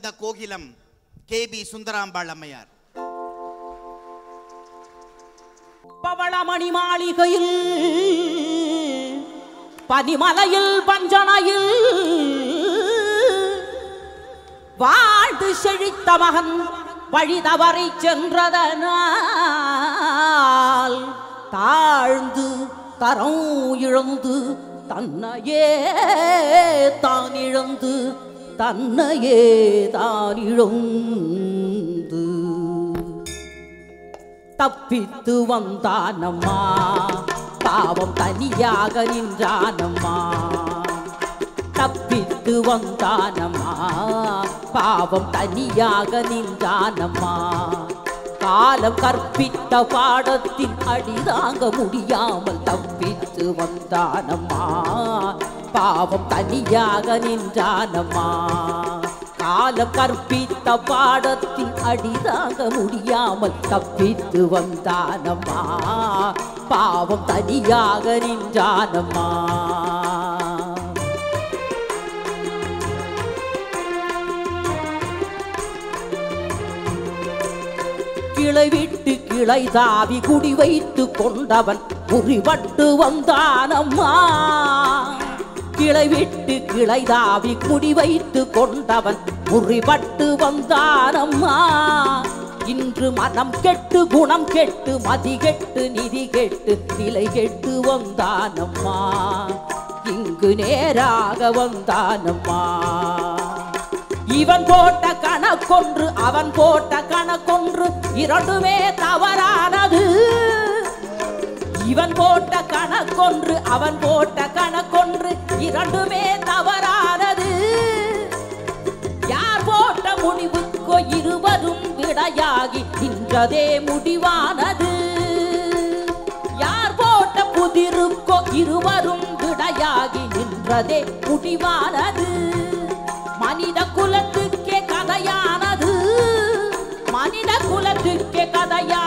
வந்த கோகிலம் K P Sundarambal அம்மையார் பவளமணி மாளிகையில் பனிமலையில் பஞ்சனையில் வாழ்ந்து செழித்த மகன் வழி தவறி சென்றதனால் தாழ்ந்து தரம் இழந்து தன்னையே தான் இழந்து தன்னையே தான் இழந்து தப்பித்து வந்தானம்மா பாவம் தனியாக நின்றானம்மா தப்பித்து வந்தானம்மா பாவம் தனியாக நின்றானம்மா காலம் கற்பித்த பாடத்தின் அடிதாங்க முடியாமல் தப்பித்து வந்தானம்மா பாவம் தனியாக நின்றானம்மா காலம் கற்பித்த பாடத்தின் அடிதாங்க முடியாமல் தப்பித்து வந்தானம்மா பாவம் தனியாக நின்றானம்மா கிளை விட்டு கிளை தாவி குடி வைத்து கொண்டவன் முறிபட்டு வந்தானம்மா கிளை விட்டு கிளை தாவி குடி வைத்து கொண்டவன் முறிபட்டு வந்தானம்மா இன்று மனம் கெட்டு குணம் கெட்டு மதி கெட்டு நிதி கெட்டு நிலை கெட்டு வந்தானம்மா இங்கு நேராக வந்தானம்மா இவன் போட்ட கணக்கொன்று அவன் போட்ட கணக்கொன்று இரண்டுமே தவறானது இவன் போட்ட கணக்கொன்று அவன் போட்ட கணக்கொன்று இரண்டுமே தவறானது யார் போட்ட முடிவுக்கோ இருவரும் விடையாகி நின்றதே முடிவானது யார் போட்ட புதிருக்கோ இருவரும் விடையாகி நின்றதே முடிவானது மனித குலத்துக்கே கதையானது மனித குலத்துக்கே கதையா